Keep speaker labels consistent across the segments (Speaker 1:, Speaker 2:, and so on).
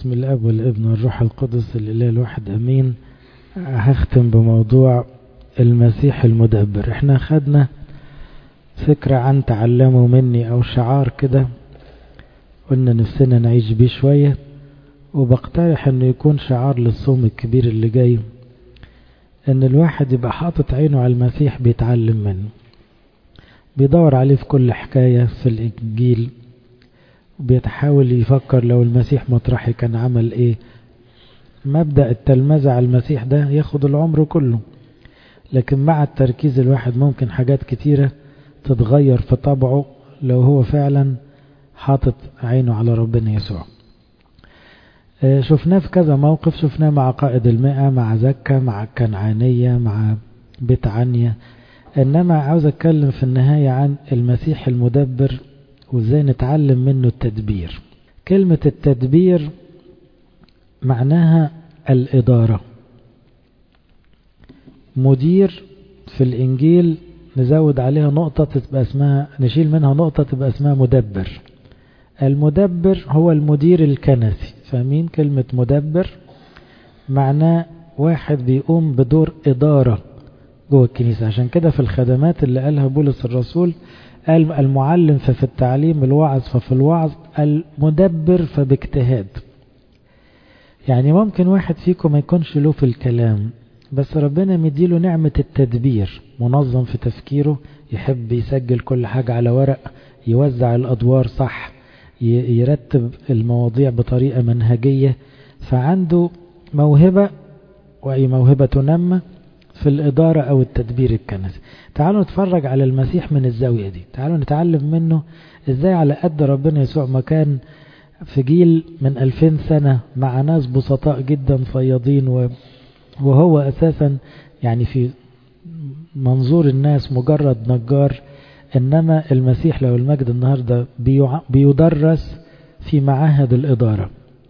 Speaker 1: بسم الاب والابن والروح القدس الاله الواحد امين هختم بموضوع المسيح المدبر احنا خدنا فكرة عن تعلموا مني او شعار كده قلنا نفسنا نعيش بيه شوية وبقترح انه يكون شعار للصوم الكبير اللي جاي ان الواحد يبقى حاطط عينه على المسيح بيتعلم منه بيدور عليه في كل حكاية في الانجيل بيتحاول يفكر لو المسيح مطرحي كان عمل ايه مبدأ التلمذة على المسيح ده ياخد العمر كله لكن مع التركيز الواحد ممكن حاجات كتيرة تتغير في طبعه لو هو فعلا حاطط عينه على ربنا يسوع شفناه في كذا موقف شفناه مع قائد المئة مع زكا مع الكنعانية مع بيت عنيا إنما عاوز أتكلم في النهاية عن المسيح المدبر وإزاي نتعلم منه التدبير كلمة التدبير معناها الإدارة مدير في الإنجيل نزود عليها نقطة تبقى اسمها نشيل منها نقطة تبقى اسمها مدبر المدبر هو المدير الكنسي فاهمين كلمة مدبر معناه واحد بيقوم بدور إدارة جوه الكنيسة عشان كده في الخدمات اللي قالها بولس الرسول قال المعلم ففي التعليم الوعظ ففي الوعظ المدبر فباجتهاد يعني ممكن واحد فيكم ما يكونش له في الكلام بس ربنا مديله نعمة التدبير منظم في تفكيره يحب يسجل كل حاجة على ورق يوزع الأدوار صح يرتب المواضيع بطريقة منهجية فعنده موهبة وأي موهبة تنمى في الإدارة أو التدبير الكنسي تعالوا نتفرج على المسيح من الزاوية دي تعالوا نتعلم منه إزاي على قد ربنا يسوع مكان في جيل من ألفين سنة مع ناس بسطاء جدا صيادين وهو أساسا يعني في منظور الناس مجرد نجار إنما المسيح لو المجد النهاردة بيدرس في معاهد الإدارة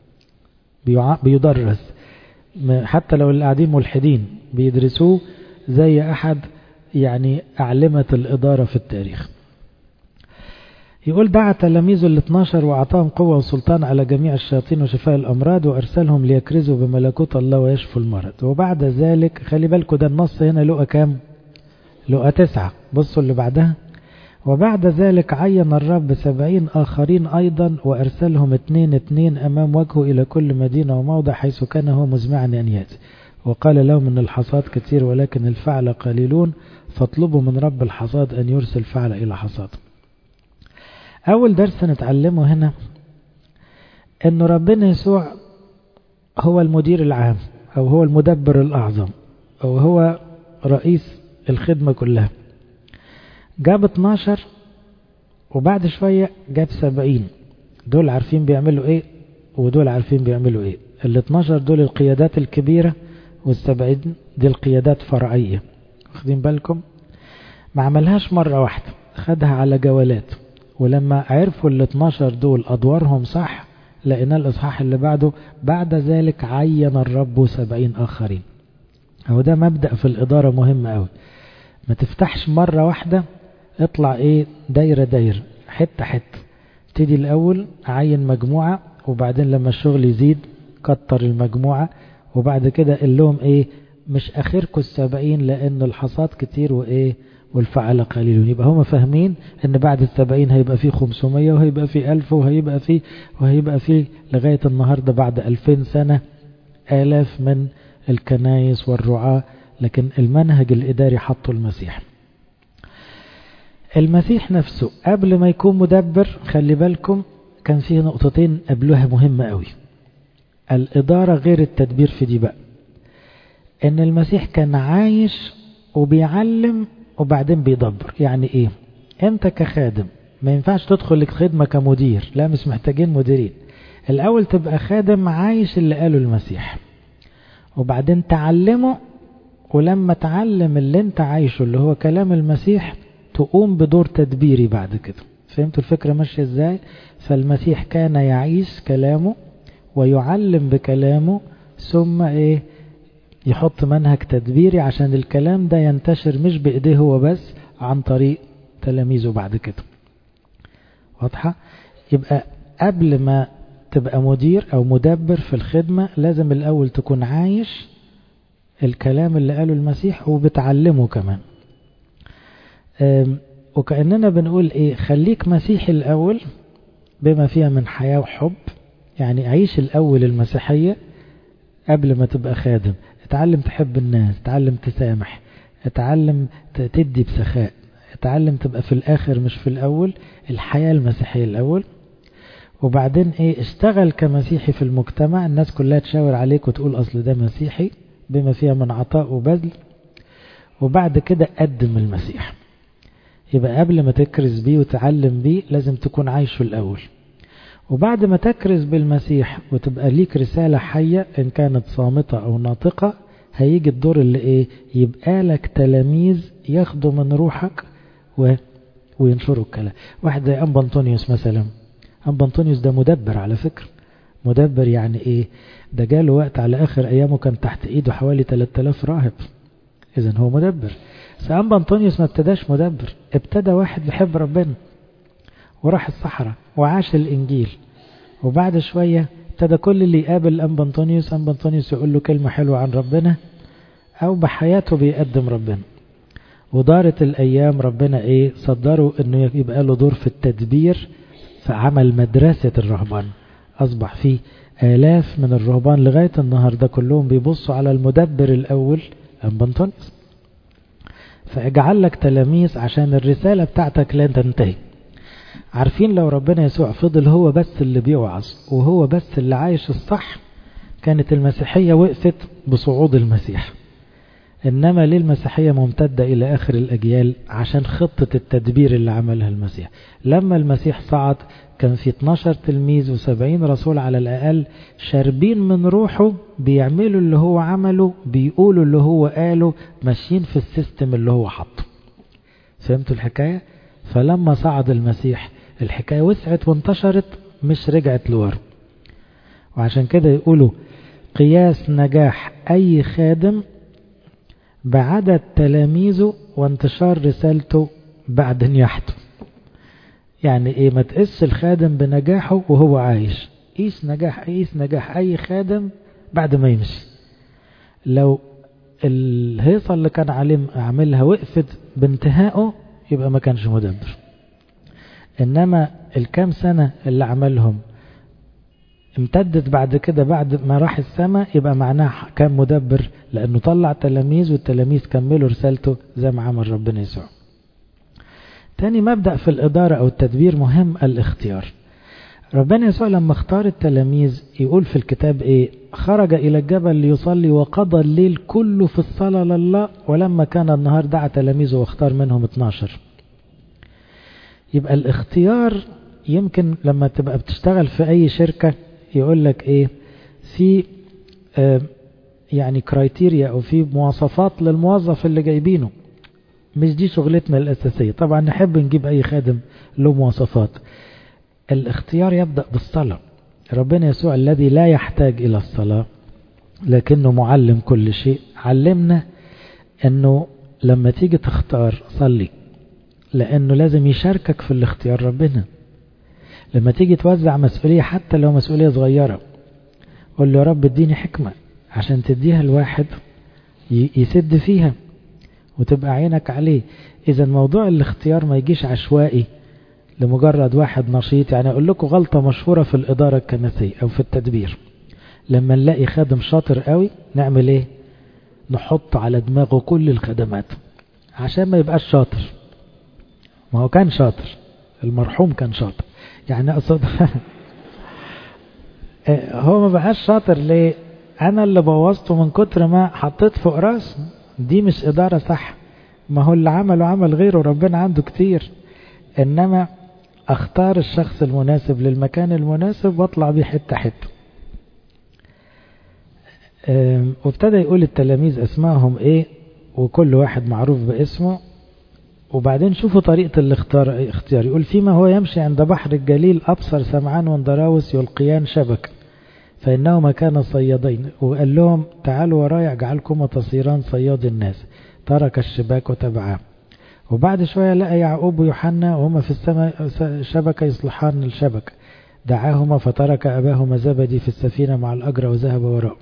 Speaker 1: بيدرس حتى لو اللي قاعدين ملحدين بيدرسوه زي أحد يعني أعلمة الإدارة في التاريخ يقول دعا تلاميذه ال 12 وأعطاهم قوة وسلطان على جميع الشياطين وشفاء الأمراض وأرسلهم ليكرزوا بملكوت الله ويشفوا المرض وبعد ذلك خلي بالكم ده النص هنا لقى كام لقى تسعة بصوا اللي بعدها وبعد ذلك عين الرب سبعين آخرين أيضا وأرسلهم اثنين اثنين أمام وجهه إلى كل مدينة وموضع حيث كان هو مزمعا أن يأتي وقال لهم أن الحصاد كثير ولكن الفعل قليلون فاطلبوا من رب الحصاد أن يرسل فعل إلى حصاد أول درس نتعلمه هنا أن ربنا يسوع هو المدير العام أو هو المدبر الأعظم أو هو رئيس الخدمة كلها جاب 12 وبعد شوية جاب 70 دول عارفين بيعملوا ايه ودول عارفين بيعملوا ايه ال 12 دول القيادات الكبيرة والسبعين دي القيادات فرعية واخدين بالكم ما عملهاش مرة واحدة خدها على جولات ولما عرفوا ال 12 دول أدوارهم صح لقينا الإصحاح اللي بعده بعد ذلك عين الرب سبعين آخرين هو ده مبدأ في الإدارة مهم قوي ما تفتحش مرة واحدة اطلع ايه دايرة دايرة حتة حتة ابتدي الأول عين مجموعة وبعدين لما الشغل يزيد كتر المجموعة وبعد كده قال لهم ايه مش اخركم السبعين لان الحصاد كتير وايه والفعل قليل يبقى هم فاهمين ان بعد السبعين هيبقى فيه خمسمية وهيبقى فيه الف وهيبقى فيه وهيبقى فيه لغاية النهاردة بعد الفين سنة الاف من الكنايس والرعاة لكن المنهج الاداري حطه المسيح المسيح نفسه قبل ما يكون مدبر خلي بالكم كان فيه نقطتين قبلها مهمة قوي الإدارة غير التدبير في دي بقى إن المسيح كان عايش وبيعلم وبعدين بيدبر يعني إيه أنت كخادم ما ينفعش تدخل الخدمة كمدير لا مش محتاجين مديرين الأول تبقى خادم عايش اللي قاله المسيح وبعدين تعلمه ولما تعلم اللي انت عايشه اللي هو كلام المسيح تقوم بدور تدبيري بعد كده فهمتوا الفكرة ماشية ازاي فالمسيح كان يعيش كلامه ويعلم بكلامه ثم ايه يحط منهج تدبيري عشان الكلام ده ينتشر مش بايديه هو بس عن طريق تلاميذه بعد كده واضحة يبقى قبل ما تبقى مدير أو مدبر في الخدمة لازم الأول تكون عايش الكلام اللي قاله المسيح وبتعلمه كمان وكأننا بنقول إيه خليك مسيحي الأول بما فيها من حياة وحب يعني عيش الأول المسيحية قبل ما تبقى خادم اتعلم تحب الناس اتعلم تسامح اتعلم تدي بسخاء اتعلم تبقى في الآخر مش في الأول الحياة المسيحية الأول وبعدين ايه اشتغل كمسيحي في المجتمع الناس كلها تشاور عليك وتقول أصل ده مسيحي بما فيها من عطاء وبذل وبعد كده قدم المسيح يبقى قبل ما تكرز بيه وتعلم بيه لازم تكون عايشه الأول وبعد ما تكرز بالمسيح وتبقى ليك رسالة حية إن كانت صامتة أو ناطقة هيجي الدور اللي إيه يبقى لك تلاميذ ياخدوا من روحك و... وينشروا الكلام واحد زي أنبا أنطونيوس مثلا أنبا أنطونيوس ده مدبر على فكرة مدبر يعني إيه ده جاله وقت على آخر أيامه كان تحت إيده حوالي 3000 راهب إذا هو مدبر سأنبا أنطونيوس ما ابتداش مدبر ابتدى واحد بيحب ربنا وراح الصحراء وعاش الإنجيل وبعد شوية ابتدى كل اللي يقابل أنبا أنطونيوس أنبا أنطونيوس يقول له كلمة حلوة عن ربنا أو بحياته بيقدم ربنا ودارت الأيام ربنا إيه صدروا أنه يبقى له دور في التدبير فعمل مدرسة الرهبان أصبح فيه آلاف من الرهبان لغاية النهاردة كلهم بيبصوا على المدبر الأول أنبا أنطونيوس فاجعل لك تلاميذ عشان الرسالة بتاعتك لا تنتهي عارفين لو ربنا يسوع فضل هو بس اللي بيوعظ وهو بس اللي عايش الصح كانت المسيحية وقفت بصعود المسيح إنما ليه المسيحية ممتدة إلى آخر الأجيال عشان خطة التدبير اللي عملها المسيح لما المسيح صعد كان في 12 تلميذ و70 رسول على الأقل شاربين من روحه بيعملوا اللي هو عمله بيقولوا اللي هو قاله ماشيين في السيستم اللي هو حطه فهمتوا الحكاية فلما صعد المسيح الحكاية وسعت وانتشرت مش رجعت لورا وعشان كده يقولوا قياس نجاح أي خادم بعدد تلاميذه وانتشار رسالته بعد نياحته يعني ايه ما تقيس الخادم بنجاحه وهو عايش قيس نجاح قيس نجاح اي خادم بعد ما يمشي لو الهيصة اللي كان عليه عاملها وقفت بانتهائه يبقى ما كانش مدبر انما الكام سنة اللي عملهم امتدت بعد كده بعد ما راح السماء يبقى معناه كان مدبر لانه طلع تلاميذ والتلاميذ كملوا رسالته زي ما عمل ربنا يسوع تاني مبدأ في الإدارة أو التدبير مهم الاختيار ربنا يسوع لما اختار التلاميذ يقول في الكتاب ايه خرج إلى الجبل ليصلي وقضى الليل كله في الصلاة لله ولما كان النهار دعا تلاميذه واختار منهم 12 يبقى الاختيار يمكن لما تبقى بتشتغل في أي شركة يقول لك ايه في اه يعني كرايتيريا او في مواصفات للموظف اللي جايبينه مش دي شغلتنا الأساسية طبعا نحب نجيب أي خادم له مواصفات الاختيار يبدأ بالصلاة ربنا يسوع الذي لا يحتاج إلى الصلاة لكنه معلم كل شيء علمنا أنه لما تيجي تختار صلي لأنه لازم يشاركك في الاختيار ربنا لما تيجي توزع مسؤولية حتى لو مسؤولية صغيرة قول له يا رب اديني حكمة عشان تديها الواحد يسد فيها وتبقى عينك عليه إذا موضوع الاختيار ما يجيش عشوائي لمجرد واحد نشيط يعني أقول لكم غلطة مشهورة في الإدارة الكنسية أو في التدبير لما نلاقي خادم شاطر قوي نعمل إيه نحط على دماغه كل الخدمات عشان ما يبقاش شاطر ما هو كان شاطر المرحوم كان شاطر يعني أقصد هو ما بقاش شاطر ليه أنا اللي بوظته من كتر ما حطيت فوق راسه دي مش إدارة صح ما هو اللي عمله عمل غيره ربنا عنده كتير إنما أختار الشخص المناسب للمكان المناسب واطلع بيه حتة حتة وابتدى يقول التلاميذ أسمائهم إيه وكل واحد معروف باسمه وبعدين شوفوا طريقة الاختيار اختيار يقول فيما هو يمشي عند بحر الجليل أبصر سمعان وندراوس يلقيان شبك فإنهما كانا صيادين وقال لهم تعالوا ورايا أجعلكما تصيران صياد الناس ترك الشباك وتبعاه وبعد شوية لقى يعقوب ويوحنا وهما في السماء شبكة يصلحان الشبكة دعاهما فترك أباهما زبدي في السفينة مع الأجر وذهب وراءه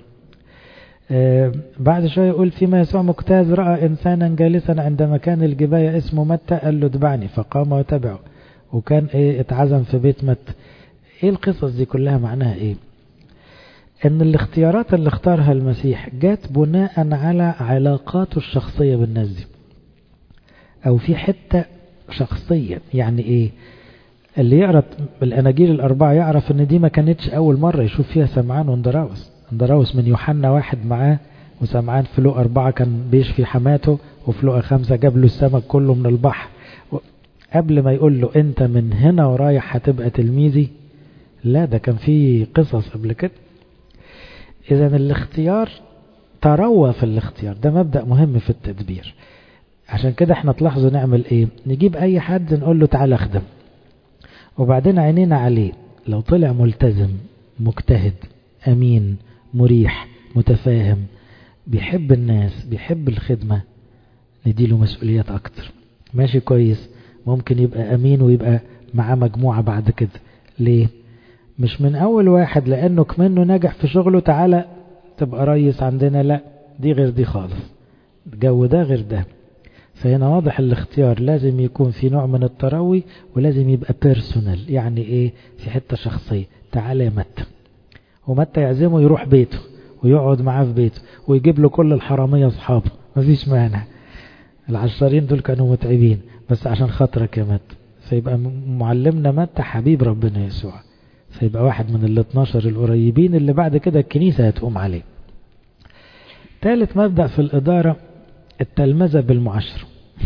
Speaker 1: بعد شوية يقول فيما يسوع مجتاز رأى إنسانا جالسا عند مكان الجباية اسمه متى قال له اتبعني فقام وتبعه وكان ايه اتعزم في بيت متى ايه القصص دي كلها معناها ايه ان الاختيارات اللي اختارها المسيح جات بناء على علاقاته الشخصية بالناس دي او في حتة شخصية يعني ايه اللي يقرأ الاناجيل الاربعة يعرف ان دي ما كانتش اول مرة يشوف فيها سمعان واندراوس اندراوس من يوحنا واحد معاه وسمعان في لو أربعة كان بيشفي حماته وفي لو خمسة جاب له السمك كله من البحر قبل ما يقول له انت من هنا ورايح هتبقى تلميذي لا ده كان في قصص قبل كده اذا الاختيار تروى في الاختيار ده مبدأ مهم في التدبير عشان كده احنا تلاحظوا نعمل ايه نجيب اي حد نقول له تعالى اخدم وبعدين عينينا عليه لو طلع ملتزم مجتهد امين مريح متفاهم بيحب الناس بيحب الخدمة نديله مسؤوليات اكتر ماشي كويس ممكن يبقى امين ويبقى معاه مجموعة بعد كده ليه مش من اول واحد لانه كمنه نجح في شغله تعالى تبقى ريس عندنا لا دي غير دي خالص الجو ده غير ده فهنا واضح الاختيار لازم يكون في نوع من التروي ولازم يبقى بيرسونال يعني ايه في حتة شخصية تعالى يا متى ومتى يعزمه يروح بيته ويقعد معاه في بيته ويجيب له كل الحرامية اصحابه مفيش مانع العشرين دول كانوا متعبين بس عشان خاطرك يا متى فيبقى معلمنا متى حبيب ربنا يسوع فيبقى واحد من ال 12 القريبين اللي بعد كده الكنيسة هتقوم عليه ثالث مبدأ في الإدارة التلمذة بالمعاشرة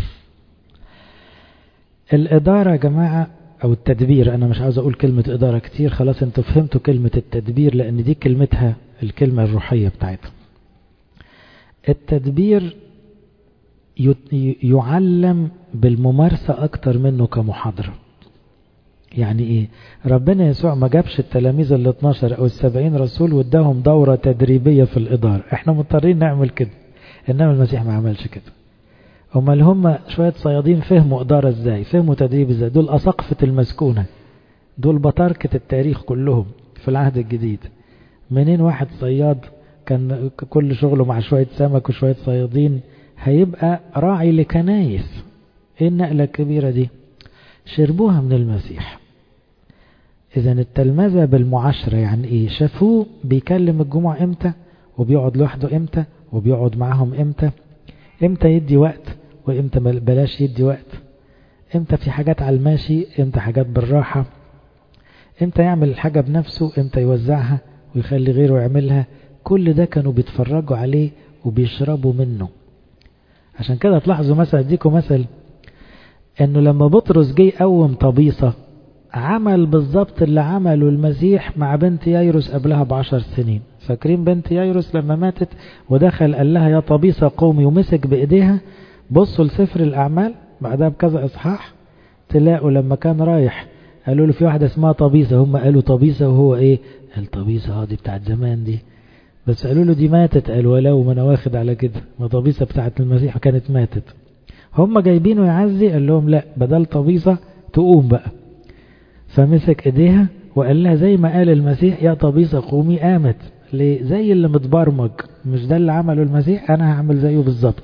Speaker 1: الإدارة يا جماعة أو التدبير أنا مش عاوز أقول كلمة إدارة كتير خلاص أنتوا فهمتوا كلمة التدبير لأن دي كلمتها الكلمة الروحية بتاعتها التدبير يعلم بالممارسة أكتر منه كمحاضرة يعني إيه ربنا يسوع ما جابش التلاميذ ال 12 أو السبعين رسول واداهم دورة تدريبية في الإدارة احنا مضطرين نعمل كده إنما المسيح ما عملش كده امال هم شوية صيادين فهموا إدارة ازاي فهموا تدريب ازاي دول أسقفة المسكونة دول بطاركة التاريخ كلهم في العهد الجديد منين واحد صياد كان كل شغله مع شوية سمك وشوية صيادين هيبقى راعي لكنايس ايه النقلة الكبيرة دي شربوها من المسيح اذا التلمذة بالمعاشرة يعني ايه شافوه بيكلم الجمعة امتى وبيقعد لوحده امتى وبيقعد معاهم امتى امتى يدي وقت وامتى بلاش يدي وقت امتى في حاجات على الماشي امتى حاجات بالراحة امتى يعمل الحاجة بنفسه امتى يوزعها ويخلي غيره يعملها كل ده كانوا بيتفرجوا عليه وبيشربوا منه عشان كده تلاحظوا مثلا اديكم مثل انه لما بطرس جه يقوم طبيصة عمل بالظبط اللي عمله المسيح مع بنت يايروس قبلها بعشر سنين فاكرين بنت يايروس لما ماتت ودخل قال لها يا طبيصة قومي ومسك بايديها بصوا لسفر الاعمال بعدها بكذا اصحاح تلاقوا لما كان رايح قالوا له في واحدة اسمها طبيصة هم قالوا طبيصة وهو ايه قال طبيصة اه دي بتاعت زمان دي بس قالوا له دي ماتت قال ولو ما انا واخد على كده ما طبيصة بتاعت المسيح كانت ماتت هم جايبينه يعزي قال لهم لا بدل طبيصة تقوم بقى فمسك ايديها وقال لها زي ما قال المسيح يا طبيصة قومي قامت ليه زي اللي متبرمج مش ده اللي عمله المسيح انا هعمل زيه بالظبط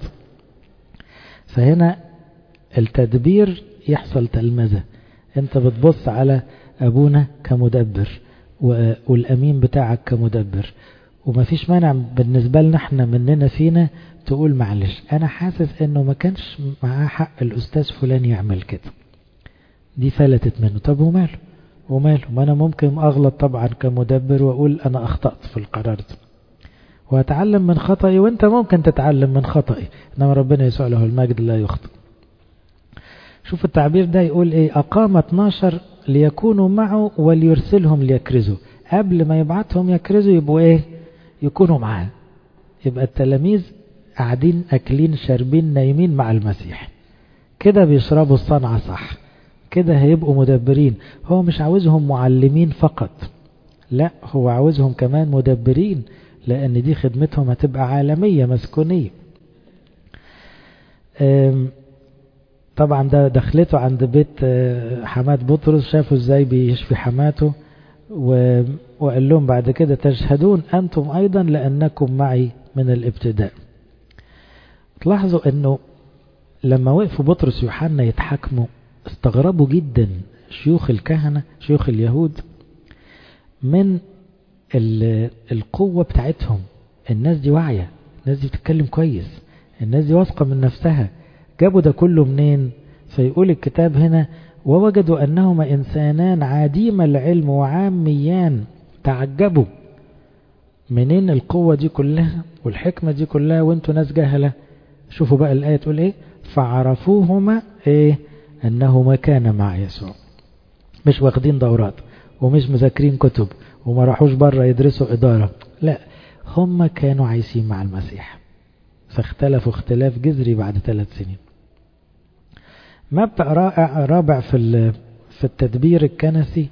Speaker 1: فهنا التدبير يحصل تلمذة انت بتبص على ابونا كمدبر والامين بتاعك كمدبر ومفيش مانع بالنسبة لنا احنا مننا فينا تقول معلش انا حاسس انه ما كانش معاه حق الاستاذ فلان يعمل كده دي فلتت منه طب وماله وماله ما انا ممكن اغلط طبعا كمدبر واقول انا اخطأت في القرار ده واتعلم من خطأي وانت ممكن تتعلم من خطأي انما ربنا يسوع له المجد لا يخطئ شوف التعبير ده يقول ايه اقام 12 ليكونوا معه وليرسلهم ليكرزوا قبل ما يبعتهم يكرزوا يبقوا ايه يكونوا معاه يبقى التلاميذ قاعدين اكلين شاربين نايمين مع المسيح كده بيشربوا الصنعة صح كده هيبقوا مدبرين هو مش عاوزهم معلمين فقط لا هو عاوزهم كمان مدبرين لان دي خدمتهم هتبقى عالمية مسكونية طبعا ده دخلته عند بيت حماد بطرس شافوا ازاي بيشفي حماته و... وقال لهم بعد كده تشهدون أنتم أيضا لأنكم معي من الابتداء تلاحظوا أنه لما وقفوا بطرس ويوحنا يتحاكموا استغربوا جدا شيوخ الكهنة شيوخ اليهود من القوة بتاعتهم الناس دي واعية الناس دي بتتكلم كويس الناس دي واثقة من نفسها جابوا ده كله منين فيقول الكتاب هنا ووجدوا أنهما إنسانان عديم العلم وعاميان تعجبوا منين القوة دي كلها والحكمة دي كلها وانتوا ناس جهلة شوفوا بقى الآية تقول ايه فعرفوهما ايه انهما كان مع يسوع مش واخدين دورات ومش مذاكرين كتب وما راحوش بره يدرسوا إدارة لا هم كانوا عايشين مع المسيح فاختلفوا اختلاف جذري بعد ثلاث سنين مبدأ رائع رابع في في التدبير الكنسي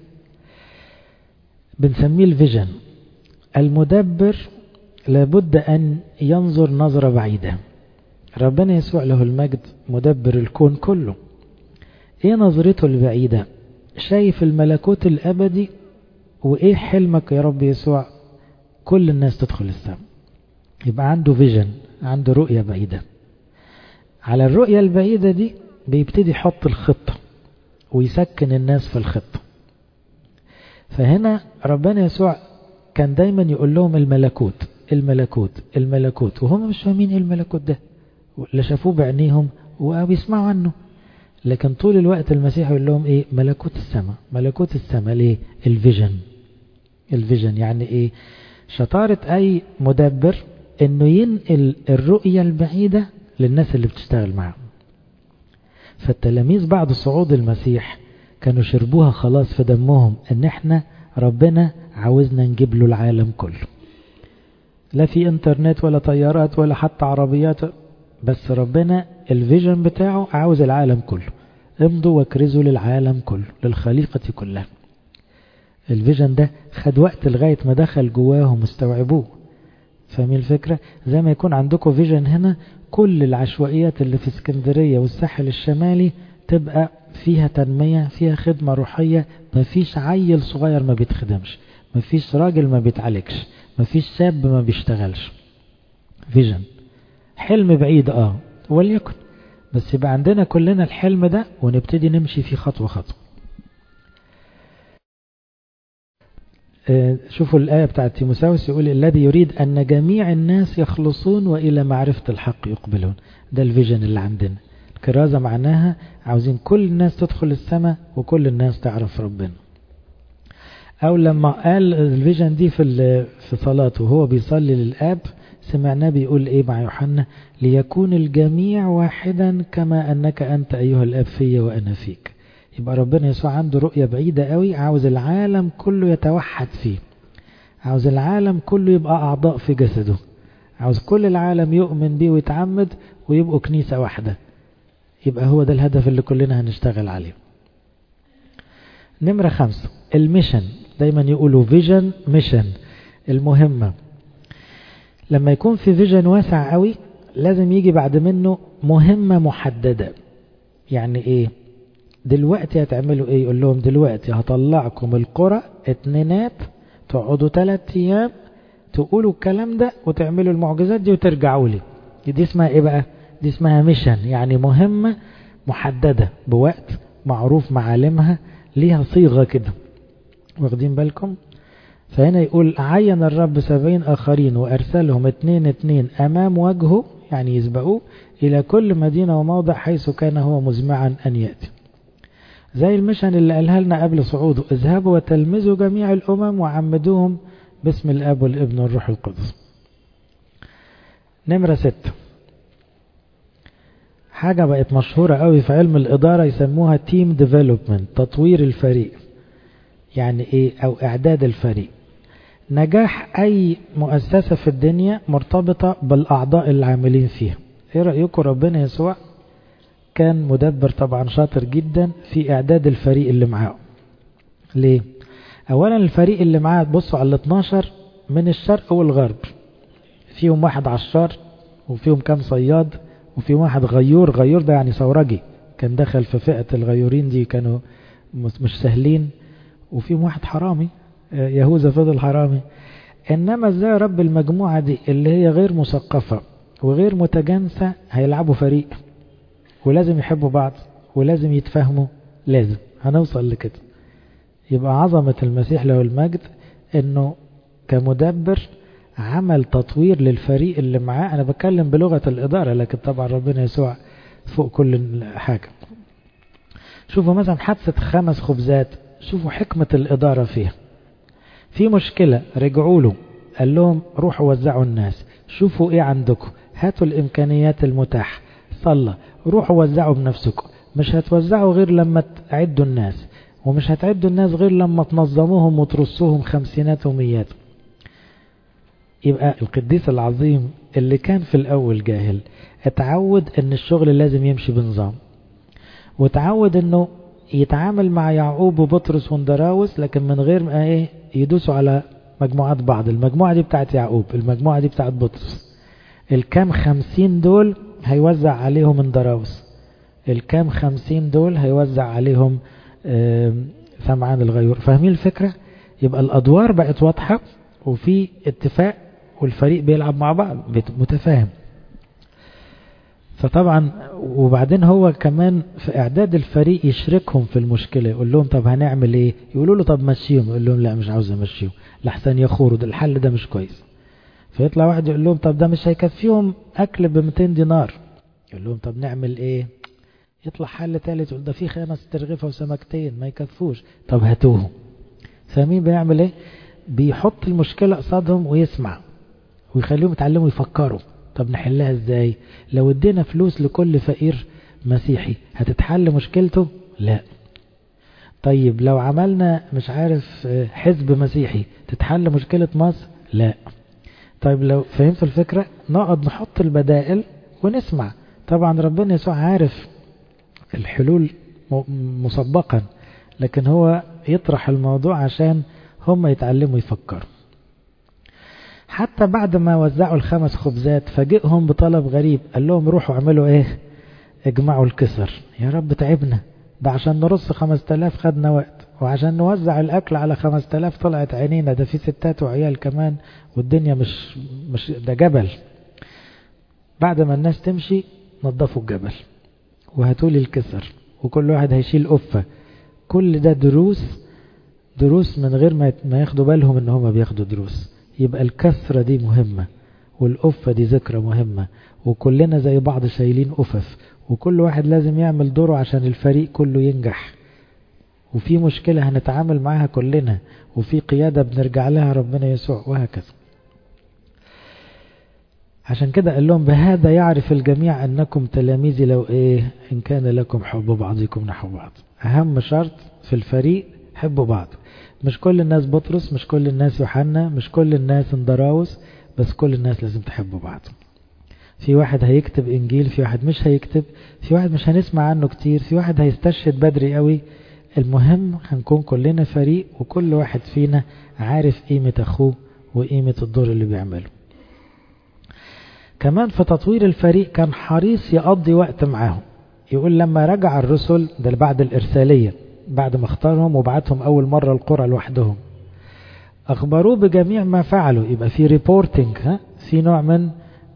Speaker 1: بنسميه الفيجن المدبر لابد أن ينظر نظرة بعيدة ربنا يسوع له المجد مدبر الكون كله ايه نظرته البعيدة شايف الملكوت الأبدي وايه حلمك يا رب يسوع كل الناس تدخل السماء يبقى عنده فيجن عنده رؤية بعيدة على الرؤية البعيدة دي بيبتدي يحط الخطة ويسكن الناس في الخطة فهنا ربنا يسوع كان دايما يقول لهم الملكوت الملكوت الملكوت وهم مش فاهمين ايه الملكوت ده لا شافوه بعينيهم وبيسمعوا عنه لكن طول الوقت المسيح يقول لهم ايه ملكوت السماء ملكوت السماء ليه الفيجن الفيجن يعني ايه شطارة اي مدبر انه ينقل الرؤية البعيدة للناس اللي بتشتغل معه فالتلاميذ بعد صعود المسيح كانوا شربوها خلاص في دمهم ان احنا ربنا عاوزنا نجيب له العالم كله لا في انترنت ولا طيارات ولا حتى عربيات بس ربنا الفيجن بتاعه عاوز العالم كله امضوا واكرزوا للعالم كله للخليقة كلها الفيجن ده خد وقت لغاية ما دخل جواهم واستوعبوه فاهمين الفكرة زي ما يكون عندكم فيجن هنا كل العشوائيات اللي في اسكندرية والساحل الشمالي تبقى فيها تنمية فيها خدمة روحية مفيش عيل صغير ما بيتخدمش مفيش راجل ما بيتعالجش مفيش شاب ما بيشتغلش فيجن حلم بعيد اه وليكن بس يبقى عندنا كلنا الحلم ده ونبتدي نمشي فيه خطوة خطوة شوفوا الآية بتاعت تيموساوس يقول الذي يريد أن جميع الناس يخلصون وإلى معرفة الحق يقبلون ده الفيجن اللي عندنا الكرازة معناها عاوزين كل الناس تدخل السماء وكل الناس تعرف ربنا أو لما قال الفيجن دي في في صلاته وهو بيصلي للآب سمعناه بيقول إيه مع يوحنا ليكون الجميع واحدا كما أنك أنت أيها الآب في وأنا فيك يبقى ربنا يسوع عنده رؤية بعيدة قوي عاوز العالم كله يتوحد فيه عاوز العالم كله يبقى أعضاء في جسده عاوز كل العالم يؤمن بيه ويتعمد ويبقوا كنيسة واحدة يبقى هو ده الهدف اللي كلنا هنشتغل عليه نمرة خمسة الميشن دايما يقولوا فيجن ميشن المهمة لما يكون في فيجن واسع قوي لازم يجي بعد منه مهمة محددة يعني ايه دلوقتي هتعملوا ايه يقول لهم دلوقتي هطلعكم القرى اتنينات تقعدوا ثلاث ايام تقولوا الكلام ده وتعملوا المعجزات دي وترجعوا لي دي اسمها ايه بقى دي اسمها ميشن يعني مهمة محددة بوقت معروف معالمها ليها صيغة كده واخدين بالكم فهنا يقول عين الرب سبعين آخرين وأرسلهم اتنين اتنين أمام وجهه يعني يسبقوه إلى كل مدينة وموضع حيث كان هو مزمعا أن يأتي زي المشن اللي قالها لنا قبل صعوده اذهبوا وتلمذوا جميع الأمم وعمدوهم باسم الأب والابن والروح القدس نمرة ستة حاجة بقت مشهورة قوي في علم الإدارة يسموها تيم ديفلوبمنت تطوير الفريق يعني ايه او اعداد الفريق نجاح اي مؤسسة في الدنيا مرتبطة بالاعضاء العاملين فيها ايه رأيكم ربنا يسوع كان مدبر طبعا شاطر جدا في اعداد الفريق اللي معاه ليه اولا الفريق اللي معاه تبصوا على ال 12 من الشرق والغرب فيهم واحد عشار وفيهم كام صياد وفيهم واحد غيور غيور ده يعني ثورجي كان دخل في فئة الغيورين دي كانوا مش سهلين وفيهم واحد حرامي يهوذا فضل حرامي إنما ازاي رب المجموعة دي اللي هي غير مثقفة وغير متجانسة هيلعبوا فريق ولازم يحبوا بعض ولازم يتفاهموا لازم هنوصل لكده يبقى عظمة المسيح له المجد انه كمدبر عمل تطوير للفريق اللي معاه انا بتكلم بلغة الادارة لكن طبعا ربنا يسوع فوق كل حاجة شوفوا مثلا حادثة خمس خبزات شوفوا حكمة الادارة فيها في مشكلة رجعوا له قال لهم روحوا وزعوا الناس شوفوا ايه عندكم هاتوا الامكانيات المتاحة صلى روحوا وزعوا بنفسكم مش هتوزعوا غير لما تعدوا الناس ومش هتعدوا الناس غير لما تنظموهم وترصوهم خمسينات وميات يبقى القديس العظيم اللي كان في الأول جاهل اتعود ان الشغل لازم يمشي بنظام وتعود انه يتعامل مع يعقوب وبطرس وندراوس لكن من غير ما ايه يدوسوا على مجموعات بعض المجموعة دي بتاعت يعقوب المجموعة دي بتاعت بطرس الكام خمسين دول هيوزع عليهم اندراوس الكام خمسين دول هيوزع عليهم سمعان الغيور فاهمين الفكرة يبقى الأدوار بقت واضحة وفي اتفاق والفريق بيلعب مع بعض متفاهم فطبعا وبعدين هو كمان في اعداد الفريق يشركهم في المشكلة يقول لهم طب هنعمل ايه يقولوا له طب مشيهم يقول لهم لا مش عاوز امشيهم لحسن يخوروا ده الحل ده مش كويس فيطلع واحد يقول لهم طب ده مش هيكفيهم اكل ب 200 دينار يقول لهم طب نعمل ايه يطلع حل ثالث يقول ده في خمس ترغفة وسمكتين ما يكفوش طب هاتوهم فمين بيعمل ايه بيحط المشكلة قصادهم ويسمع ويخليهم يتعلموا يفكروا طب نحلها ازاي لو ادينا فلوس لكل فقير مسيحي هتتحل مشكلته لا طيب لو عملنا مش عارف حزب مسيحي تتحل مشكلة مصر لا طيب لو فهمتوا الفكرة نقعد نحط البدائل ونسمع طبعا ربنا يسوع عارف الحلول مسبقا لكن هو يطرح الموضوع عشان هم يتعلموا يفكروا حتى بعد ما وزعوا الخمس خبزات فاجئهم بطلب غريب قال لهم روحوا اعملوا ايه اجمعوا الكسر يا رب تعبنا ده عشان نرص خمس تلاف خدنا وقت وعشان نوزع الاكل على خمس تلاف طلعت عينينا ده في ستات وعيال كمان والدنيا مش, مش ده جبل بعد ما الناس تمشي نظفوا الجبل وهاتوا لي الكسر وكل واحد هيشيل قفة كل ده دروس دروس من غير ما ياخدوا بالهم ان هم بياخدوا دروس يبقى الكسرة دي مهمة والقفة دي ذكرى مهمة وكلنا زي بعض شايلين قفف وكل واحد لازم يعمل دوره عشان الفريق كله ينجح وفي مشكلة هنتعامل معاها كلنا وفي قيادة بنرجع لها ربنا يسوع وهكذا عشان كده قال لهم بهذا يعرف الجميع أنكم تلاميذي لو إيه إن كان لكم حب بعضكم نحو بعض أهم شرط في الفريق حبوا بعض مش كل الناس بطرس مش كل الناس يوحنا مش كل الناس اندراوس بس كل الناس لازم تحبوا بعض في واحد هيكتب انجيل في واحد مش هيكتب في واحد مش هنسمع عنه كتير في واحد هيستشهد بدري قوي المهم هنكون كلنا فريق وكل واحد فينا عارف قيمة اخوه وقيمة الدور اللي بيعمله كمان في تطوير الفريق كان حريص يقضي وقت معاهم يقول لما رجع الرسل ده بعد الإرسالية بعد ما اختارهم وبعتهم أول مرة القرى لوحدهم أخبروه بجميع ما فعلوا يبقى في ريبورتنج ها في نوع من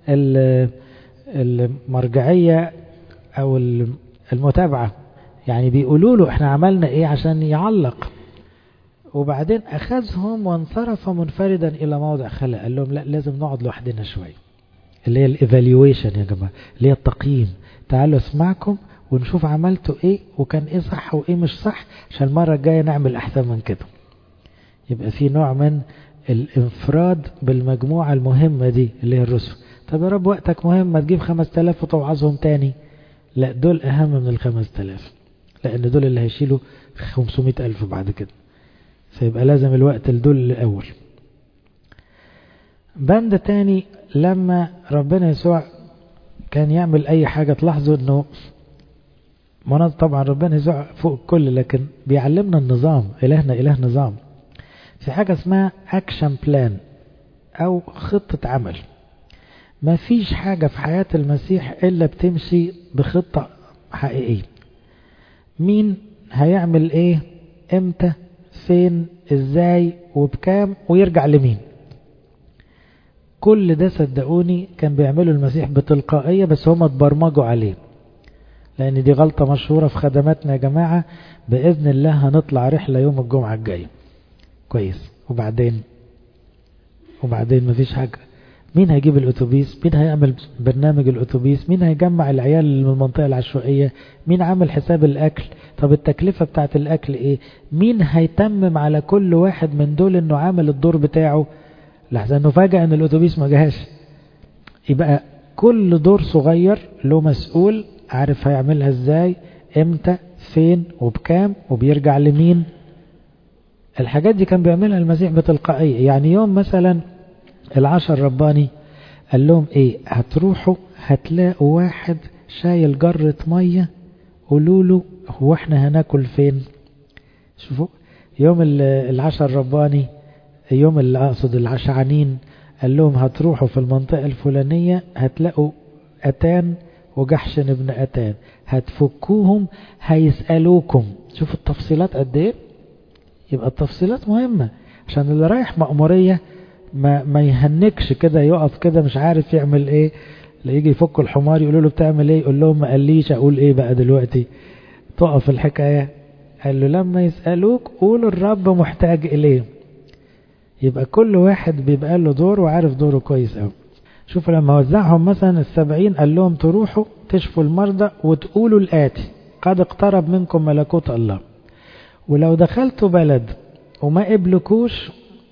Speaker 1: المرجعية أو المتابعة يعني بيقولوا له احنا عملنا ايه عشان يعلق وبعدين أخذهم وانصرف منفردا إلى موضع خلق قال لهم لا لازم نقعد لوحدنا شوية اللي هي الايفالويشن يا جماعة اللي هي التقييم تعالوا اسمعكم ونشوف عملتوا ايه وكان ايه صح وايه مش صح عشان المرة الجاية نعمل احسن من كده يبقى في نوع من الانفراد بالمجموعة المهمة دي اللي هي الرسل طب يا رب وقتك مهم ما تجيب خمس تلاف وتوعظهم تاني لا دول اهم من الخمس تلاف لان دول اللي هيشيلوا خمسمائة الف بعد كده فيبقى لازم الوقت لدول الاول بند تاني لما ربنا يسوع كان يعمل اي حاجة تلاحظوا انه مناظ طبعا ربنا يسوع فوق الكل لكن بيعلمنا النظام الهنا اله نظام في حاجة اسمها اكشن بلان او خطة عمل ما فيش حاجة في حياة المسيح الا بتمشي بخطة حقيقية مين هيعمل ايه امتى فين ازاي وبكام ويرجع لمين كل ده صدقوني كان بيعملوا المسيح بتلقائية بس هم اتبرمجوا عليه لأن دي غلطة مشهورة في خدماتنا يا جماعة بإذن الله هنطلع رحلة يوم الجمعة الجاية كويس وبعدين وبعدين مفيش حاجة مين هيجيب الأتوبيس مين هيعمل برنامج الأتوبيس مين هيجمع العيال من المنطقة العشوائية مين عامل حساب الأكل طب التكلفة بتاعت الأكل إيه مين هيتمم على كل واحد من دول إنه عامل الدور بتاعه لحظة إنه فجأة إن الأتوبيس ما جاهش يبقى كل دور صغير له مسؤول عارف هيعملها إزاي إمتى فين وبكام وبيرجع لمين الحاجات دي كان بيعملها المسيح بتلقائية يعني يوم مثلا العشر رباني قال لهم ايه هتروحوا هتلاقوا واحد شايل جرة مية قولوا له هو احنا هناكل فين شوفوا يوم العشر رباني يوم اللي اقصد العشعانين قال لهم هتروحوا في المنطقة الفلانية هتلاقوا أتان وجحشن ابن أتان هتفكوهم هيسألوكم شوفوا التفصيلات قد ايه يبقى التفصيلات مهمة عشان اللي رايح مأمورية ما, ما يهنكش كده يقف كده مش عارف يعمل ايه يجي يفك الحمار يقولوا له بتعمل ايه يقول لهم ما قاليش اقول ايه بقى دلوقتي تقف الحكاية قال له لما يسألوك قولوا الرب محتاج اليه يبقى كل واحد بيبقى له دور وعارف دوره كويس قوي شوفوا لما وزعهم مثلا السبعين قال لهم تروحوا تشفوا المرضى وتقولوا الآتي قد اقترب منكم ملكوت الله ولو دخلتوا بلد وما قبلكوش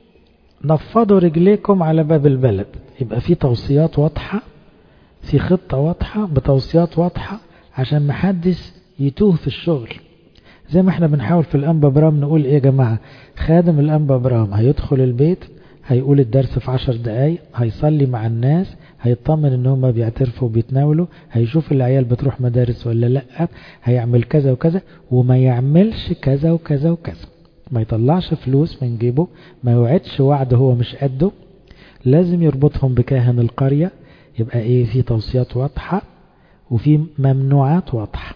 Speaker 1: نفضوا رجليكم على باب البلد يبقى في توصيات واضحة في خطة واضحة بتوصيات واضحة عشان محدش يتوه في الشغل زي ما احنا بنحاول في الأنبا برام نقول ايه يا جماعة خادم الأنبا برام هيدخل البيت هيقول الدرس في عشر دقايق هيصلي مع الناس هيطمن ان هم بيعترفوا وبيتناولوا هيشوف العيال بتروح مدارس ولا لا هيعمل كذا وكذا وما يعملش كذا وكذا وكذا ما يطلعش فلوس من جيبه ما يوعدش وعد هو مش قده لازم يربطهم بكاهن القرية يبقى ايه في توصيات واضحة وفي ممنوعات واضحة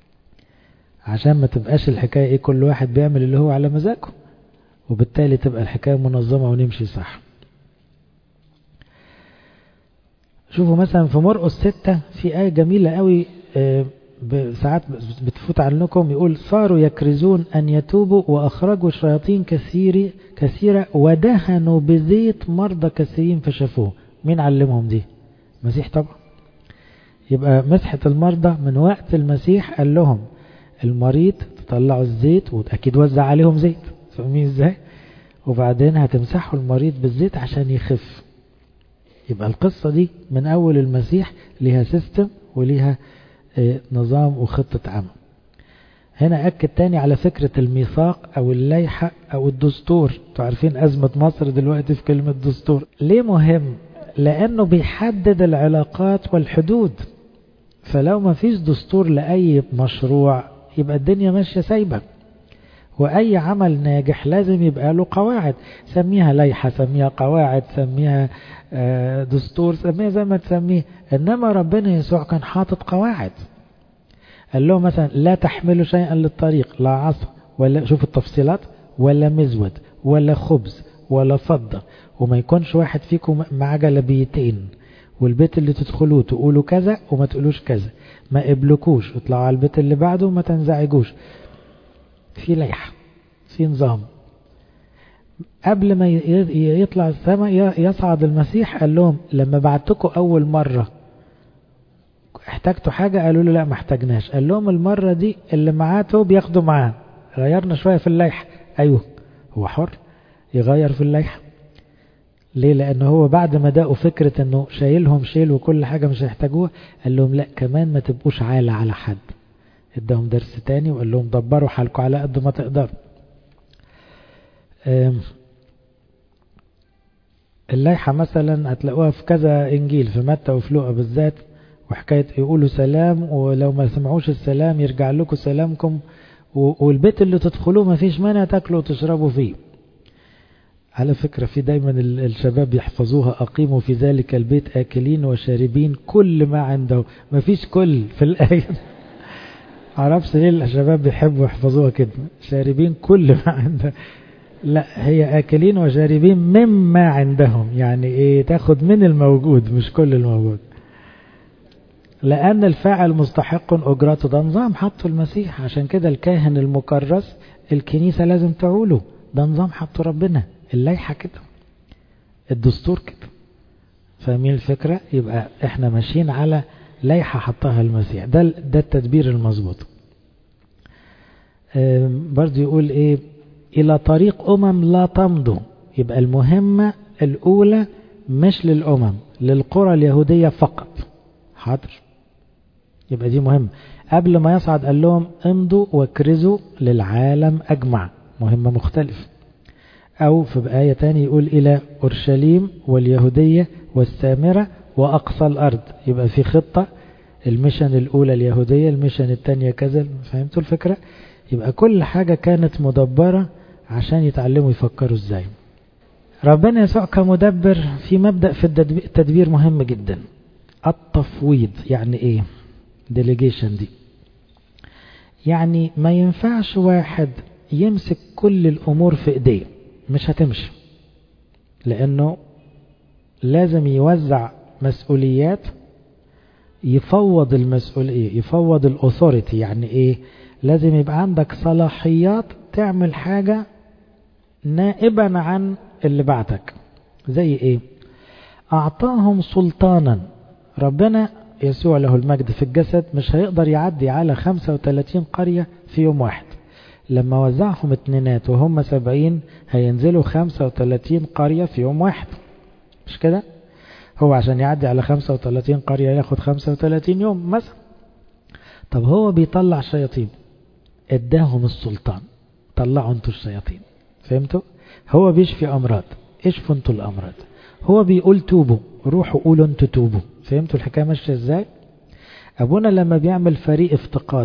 Speaker 1: عشان ما تبقاش الحكاية ايه كل واحد بيعمل اللي هو على مزاجه وبالتالي تبقى الحكاية منظمة ونمشي صح شوفوا مثلا في مرقس ستة في آية جميلة قوي ساعات بتفوت عنكم يقول صاروا يكرزون أن يتوبوا وأخرجوا شياطين كثير كثيرة ودهنوا بزيت مرضى كثيرين فشافوه مين علمهم دي المسيح طبعا يبقى مسحة المرضى من وقت المسيح قال لهم المريض تطلعوا الزيت وأكيد وزع عليهم زيت فاهمين ازاي وبعدين هتمسحوا المريض بالزيت عشان يخف يبقى القصة دي من أول المسيح ليها سيستم وليها نظام وخطة عمل هنا أكد تاني على فكرة الميثاق أو الليحة أو الدستور تعرفين أزمة مصر دلوقتي في كلمة دستور ليه مهم لأنه بيحدد العلاقات والحدود فلو ما فيش دستور لأي مشروع يبقى الدنيا ماشية سايبة وأي عمل ناجح لازم يبقى له قواعد سميها ليحة سميها قواعد سميها دستور سميها زي ما تسميه إنما ربنا يسوع كان حاطط قواعد قال له مثلا لا تحملوا شيئا للطريق لا عصا ولا شوف التفصيلات ولا مزود ولا خبز ولا فضة وما يكونش واحد فيكم مع جلبيتين والبيت اللي تدخلوه تقولوا كذا وما تقولوش كذا ما قبلكوش اطلعوا على البيت اللي بعده وما تنزعجوش في ليحة في نظام قبل ما يطلع السماء يصعد المسيح قال لهم لما بعتكم أول مرة احتاجتوا حاجة قالوا له لا ما احتاجناش قال لهم المرة دي اللي معاه توب ياخدوا معاه غيرنا شوية في الليحة أيوه هو حر يغير في الليحة ليه لأنه هو بعد ما دقوا فكرة أنه شايلهم شيل وكل حاجة مش هيحتاجوها قال لهم لا كمان ما تبقوش عالة على حد اداهم درس تاني وقال لهم دبروا حالكم على قد ما تقدروا الليحة مثلا هتلاقوها في كذا انجيل في متى وفي لوقا بالذات وحكاية يقولوا سلام ولو ما سمعوش السلام يرجع لكم سلامكم والبيت اللي تدخلوه ما فيش مانع تاكلوا وتشربوا فيه على فكرة في دايما الشباب يحفظوها أقيموا في ذلك البيت آكلين وشاربين كل ما عنده ما فيش كل في الآية معرفش ليه الشباب بيحبوا يحفظوها كده شاربين كل ما عندهم لا هي آكلين وشاربين مما عندهم يعني ايه تاخد من الموجود مش كل الموجود لأن الفاعل مستحق أجرته ده نظام حطه المسيح عشان كده الكاهن المكرس الكنيسة لازم تعوله ده نظام حطه ربنا الليحة كده الدستور كده فاهمين الفكرة يبقى احنا ماشيين على ليحة حطها المسيح ده ده التدبير المظبوط برضه يقول ايه الى طريق امم لا تمضوا يبقى المهمة الاولى مش للامم للقرى اليهودية فقط حاضر يبقى دي مهمة قبل ما يصعد قال لهم امضوا واكرزوا للعالم اجمع مهمة مختلفة او في بآية تاني يقول الى اورشليم واليهودية والسامرة واقصى الارض يبقى في خطة المشن الاولى اليهودية المشن التانية كذا فهمتوا الفكرة يبقى كل حاجة كانت مدبرة عشان يتعلموا يفكروا ازاي ربنا يسوع كمدبر في مبدأ في التدبير مهم جدا التفويض يعني ايه ديليجيشن دي يعني ما ينفعش واحد يمسك كل الامور في ايديه مش هتمشي لانه لازم يوزع مسؤوليات يفوض المسؤولية يفوض الاثوريتي يعني ايه لازم يبقى عندك صلاحيات تعمل حاجة نائبا عن اللي بعتك زي ايه اعطاهم سلطانا ربنا يسوع له المجد في الجسد مش هيقدر يعدي على 35 قرية في يوم واحد لما وزعهم اتنينات وهم سبعين هينزلوا 35 قرية في يوم واحد مش كده هو عشان يعدي على 35 قرية ياخد 35 يوم مثلا طب هو بيطلع شياطين اداهم السلطان طلعوا انتوا الشياطين فهمتوا هو بيشفي امراض اشفوا انتوا الامراض هو بيقول توبوا روحوا قولوا انتوا توبوا فهمتوا الحكايه ماشيه ازاي ابونا لما بيعمل فريق افتقاد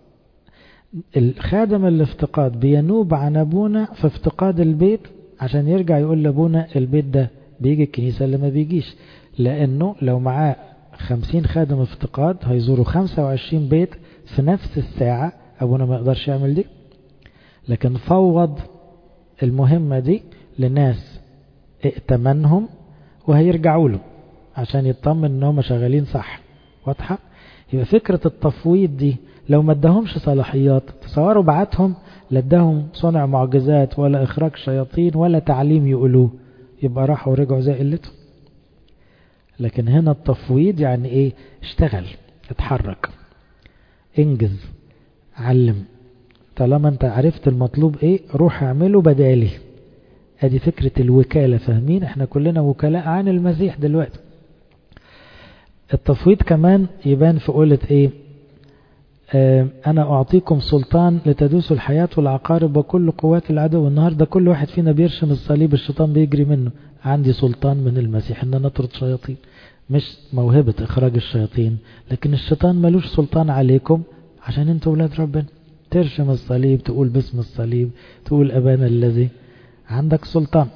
Speaker 1: الخادم الافتقاد بينوب عن ابونا في افتقاد البيت عشان يرجع يقول لابونا البيت ده بيجي الكنيسه اللي ما بيجيش لانه لو معاه خمسين خادم افتقاد هيزوروا خمسة وعشرين بيت في نفس الساعة أبونا ما يقدرش يعمل دي لكن فوض المهمة دي لناس ائتمنهم وهيرجعوا له عشان يطمن ان هم شغالين صح واضحة يبقى فكرة التفويض دي لو ما اداهمش صلاحيات تصوروا بعتهم لا اداهم صنع معجزات ولا اخراج شياطين ولا تعليم يقولوه يبقى راحوا ورجعوا زي قلتهم لكن هنا التفويض يعني ايه اشتغل اتحرك انجز علم طالما انت عرفت المطلوب ايه روح اعمله بدالي ادي فكرة الوكالة فاهمين احنا كلنا وكلاء عن المسيح دلوقتي التفويض كمان يبان في قولة ايه اه انا اعطيكم سلطان لتدوسوا الحياة والعقارب وكل قوات العدو النهاردة كل واحد فينا بيرشم الصليب الشيطان بيجري منه عندي سلطان من المسيح ان انا اطرد شياطين مش موهبة اخراج الشياطين لكن الشيطان ملوش سلطان عليكم عشان انتوا ولاد ربنا ترشم الصليب تقول باسم الصليب تقول ابانا الذي عندك سلطان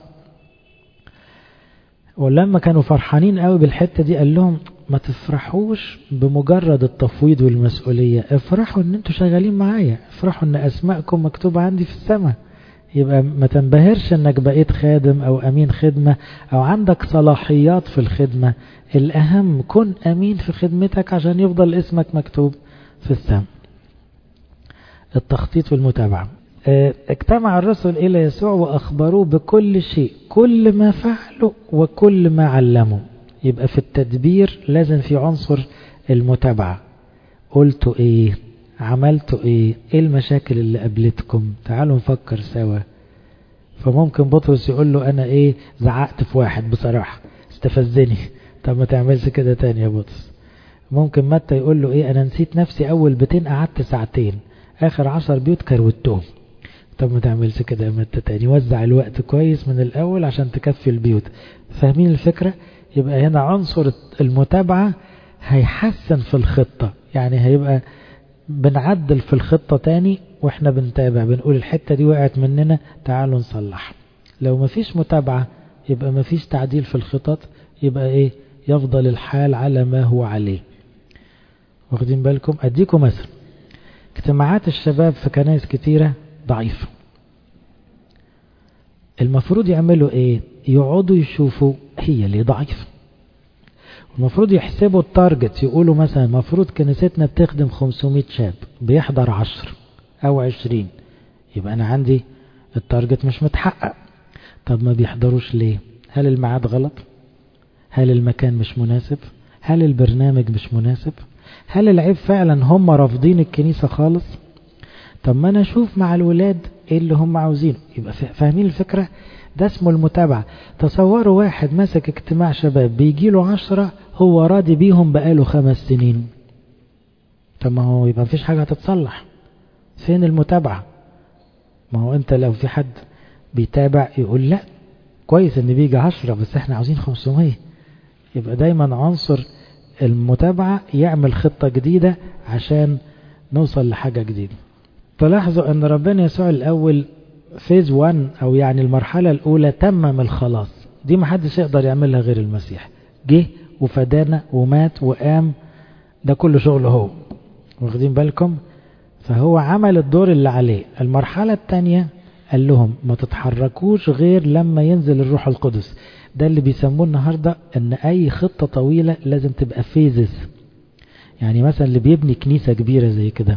Speaker 1: ولما كانوا فرحانين قوي بالحتة دي قال لهم ما تفرحوش بمجرد التفويض والمسؤولية افرحوا ان انتوا شغالين معايا افرحوا ان اسماءكم مكتوبة عندي في السماء يبقى ما تنبهرش انك بقيت خادم او امين خدمة او عندك صلاحيات في الخدمة الاهم كن امين في خدمتك عشان يفضل اسمك مكتوب في السماء التخطيط والمتابعة اجتمع الرسل إلى يسوع وأخبروه بكل شيء كل ما فعلوا وكل ما علموا يبقى في التدبير لازم في عنصر المتابعة قلتوا ايه عملتوا ايه ايه المشاكل اللي قابلتكم تعالوا نفكر سوا فممكن بطرس يقول له انا ايه زعقت في واحد بصراحة استفزني طب ما تعملش كده تاني يا بطرس ممكن متى يقول له ايه انا نسيت نفسي اول بيتين قعدت ساعتين اخر عشر بيوت كروتهم طب ما تعملش كده يا متى تاني وزع الوقت كويس من الاول عشان تكفي البيوت فاهمين الفكرة يبقى هنا عنصر المتابعة هيحسن في الخطة يعني هيبقى بنعدل في الخطة تاني واحنا بنتابع بنقول الحتة دي وقعت مننا تعالوا نصلح لو مفيش متابعة يبقى مفيش تعديل في الخطط يبقى ايه يفضل الحال على ما هو عليه واخدين بالكم اديكم مثل اجتماعات الشباب في كنائس كتيرة ضعيفة المفروض يعملوا ايه يقعدوا يشوفوا هي ليه ضعيفة المفروض يحسبوا التارجت يقولوا مثلا المفروض كنيستنا بتخدم 500 شاب بيحضر 10 او 20 يبقى انا عندي التارجت مش متحقق طب ما بيحضروش ليه هل الميعاد غلط هل المكان مش مناسب هل البرنامج مش مناسب هل العيب فعلا هم رافضين الكنيسة خالص طب ما انا اشوف مع الولاد ايه اللي هم عاوزينه يبقى فاهمين الفكرة ده اسمه المتابعة تصوروا واحد ماسك اجتماع شباب بيجي له عشرة هو راضي بيهم بقاله خمس سنين طب ما هو يبقى مفيش حاجة هتتصلح فين المتابعة ما هو انت لو في حد بيتابع يقول لا كويس ان بيجي عشرة بس احنا عاوزين 500 يبقى دايما عنصر المتابعة يعمل خطة جديدة عشان نوصل لحاجة جديدة تلاحظوا ان ربنا يسوع الاول فيز 1 او يعني المرحلة الاولى تمم الخلاص دي ما حدش يقدر يعملها غير المسيح جه وفدانا ومات وقام ده كله شغله هو واخدين بالكم فهو عمل الدور اللي عليه المرحلة الثانية قال لهم ما تتحركوش غير لما ينزل الروح القدس ده اللي بيسموه النهاردة ان اي خطة طويلة لازم تبقى فيزز يعني مثلا اللي بيبني كنيسة كبيرة زي كده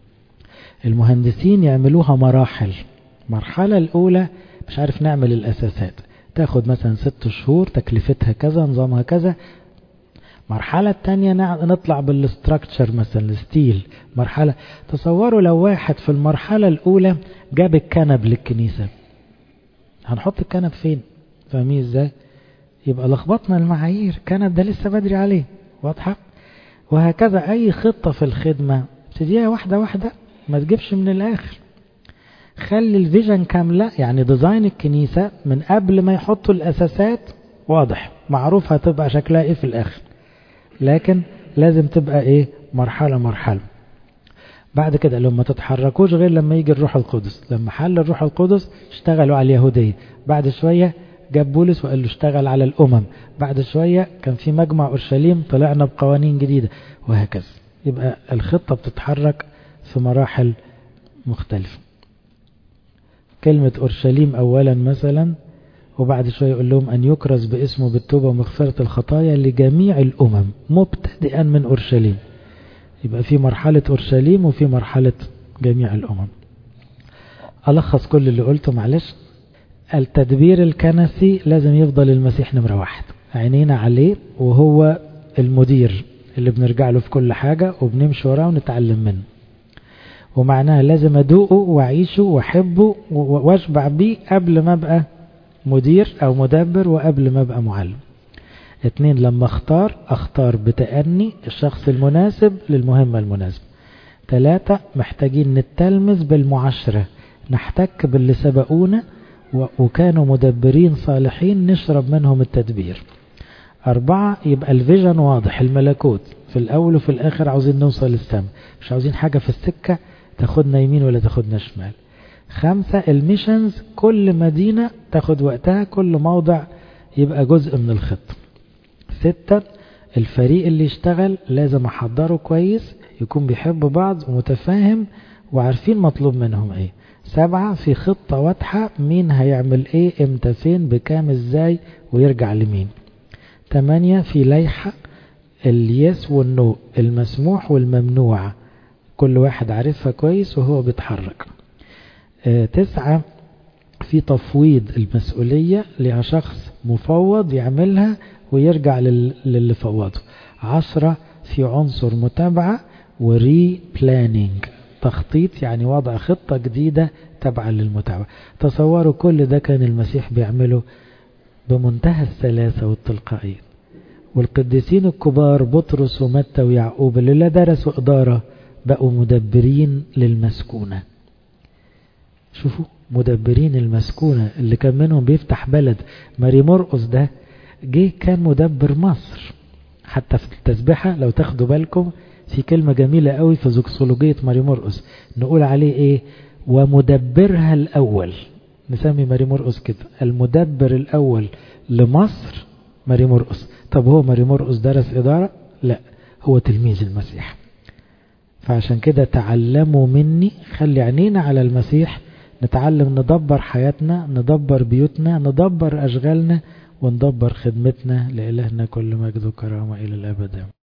Speaker 1: المهندسين يعملوها مراحل المرحلة الاولى مش عارف نعمل الاساسات تاخد مثلا ست شهور تكلفتها كذا نظامها كذا مرحلة التانية نطلع بالاستراكتشر مثلا الستيل مرحلة تصوروا لو واحد في المرحلة الأولى جاب الكنب للكنيسة هنحط الكنب فين فاهمين ازاي يبقى لخبطنا المعايير كنب ده لسه بدري عليه واضحة وهكذا أي خطة في الخدمة ابتديها واحدة واحدة ما تجيبش من الآخر خلي الفيجن كاملة يعني ديزاين الكنيسة من قبل ما يحطوا الأساسات واضح معروف هتبقى شكلها ايه في الآخر لكن لازم تبقى ايه مرحلة مرحلة بعد كده لو ما تتحركوش غير لما يجي الروح القدس لما حل الروح القدس اشتغلوا على اليهودية بعد شوية جاب بولس وقال له اشتغل على الأمم بعد شوية كان في مجمع أورشليم طلعنا بقوانين جديدة وهكذا يبقى الخطة بتتحرك في مراحل مختلفة كلمة أورشليم أولا مثلا وبعد شوية يقول لهم أن يكرز باسمه بالتوبة ومغفرة الخطايا لجميع الأمم مبتدئا من أورشليم يبقى في مرحلة أورشليم وفي مرحلة جميع الأمم ألخص كل اللي قلته معلش التدبير الكنسي لازم يفضل المسيح نمرة واحد عينينا عليه وهو المدير اللي بنرجع له في كل حاجة وبنمشي وراه ونتعلم منه ومعناها لازم أدوقه وأعيشه وأحبه وأشبع بيه قبل ما أبقى مدير أو مدبر وقبل ما أبقى معلم اتنين لما اختار اختار بتأني الشخص المناسب للمهمة المناسبة ثلاثة محتاجين نتلمذ بالمعاشرة نحتك باللي سبقونا وكانوا مدبرين صالحين نشرب منهم التدبير أربعة يبقى الفيجن واضح الملكوت في الأول وفي الآخر عاوزين نوصل للسماء مش عاوزين حاجة في السكة تاخدنا يمين ولا تاخدنا شمال خمسة الميشنز كل مدينة تاخد وقتها كل موضع يبقى جزء من الخطة ستة الفريق اللي يشتغل لازم أحضره كويس يكون بيحب بعض ومتفاهم وعارفين مطلوب منهم ايه سبعة في خطة واضحة مين هيعمل ايه امتى فين بكام ازاي ويرجع لمين تمانية في لائحة اليس والنو المسموح والممنوع كل واحد عارفها كويس وهو بيتحرك اه تسعة في تفويض المسؤولية لشخص مفوض يعملها ويرجع للي فوضه عشرة في عنصر متابعة وري بلانينج تخطيط يعني وضع خطة جديدة تبعا للمتابعة تصوروا كل ده كان المسيح بيعمله بمنتهى السلاسة والتلقائية والقديسين الكبار بطرس ومتى ويعقوب اللي لا درسوا إدارة بقوا مدبرين للمسكونة شوفوا مدبرين المسكونة اللي كان منهم بيفتح بلد ماري مرقس ده جه كان مدبر مصر حتى في التسبيحة لو تاخدوا بالكم في كلمة جميلة قوي في زوكسولوجية ماري مرقس نقول عليه ايه ومدبرها الأول نسمي ماري مرقس كده المدبر الأول لمصر ماري مرقس طب هو ماري مرقس درس إدارة لا هو تلميذ المسيح فعشان كده تعلموا مني خلي عينينا على المسيح نتعلم ندبر حياتنا ندبر بيوتنا ندبر أشغالنا وندبر خدمتنا لإلهنا كل مجد وكرامة إلى الأبد